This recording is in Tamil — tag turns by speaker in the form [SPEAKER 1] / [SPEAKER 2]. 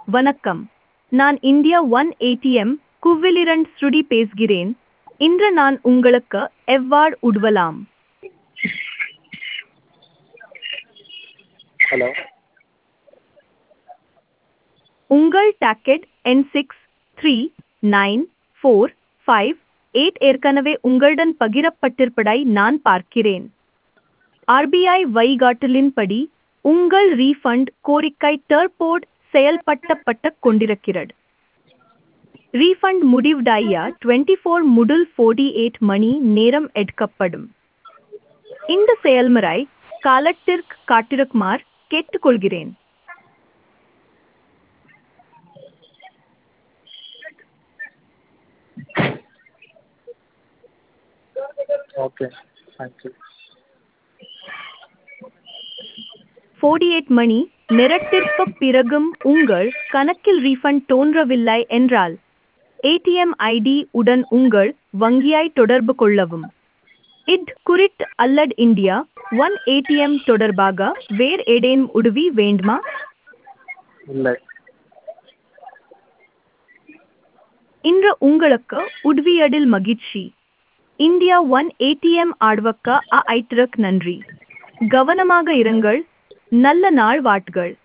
[SPEAKER 1] வணக்கம் நான் இந்தியா ஒன் ஏடிஎம் குவிலிரண்ட் ஸ்ருடி பேசுகிறேன் இன்று நான் உங்களுக்கு எவ்வாறு உதவலாம்
[SPEAKER 2] ஹலோ
[SPEAKER 1] உங்கள் docket N six three nine four five eight ஏற்கனவே உங்களுடன் பகிரப்பட்டிருப்பதை நான் பார்க்கிறேன் ஆர்பிஐ வழிகாட்டலின்படி உங்கள் ரீஃபண்ட் கோரிக்கை டர்போர்ட் செயல்படுத்தப்பட்டு கொண்டிருக்கிறது ரீஃபண்ட் முடிவடைய டுவெண்ட்டி ஃபோர் முதல் ஃபோர்ட்டி எயிட் மணி நேரம் எடுக்கப்படும் இந்த செயல்முறை காலத்திற்கு காட்டிருக்குமாறு கேட்டுக்கொள்கிறேன்
[SPEAKER 2] ஓகே தேங்க்யூ
[SPEAKER 1] ஃபோர்ட்டி எயிட் மணி நேரத்திற்குப் பிறகும் உங்கள் கணக்கில் ரீஃபண்ட் தோன்றவில்லை என்றால் ஏடிஎம் ஐடி உடன் உங்கள் வங்கியை தொடர்பு கொள்ளவும் இட் குறிட் அல்லது இந்தியா ஒன் ஏடிஎம் தொடர்பாக வேறு ஏதேனும் உதவி வேண்டுமா
[SPEAKER 2] இல்லை
[SPEAKER 1] இன்று உங்களுக்கு உதவியதில் மகிழ்ச்சி இந்தியா ஒன் ஏடிஎம் ஆழ்வக்க ஐத்திரக் நன்றி கவனமாக இருங்கள் நல்ல நாள் வாட்கள்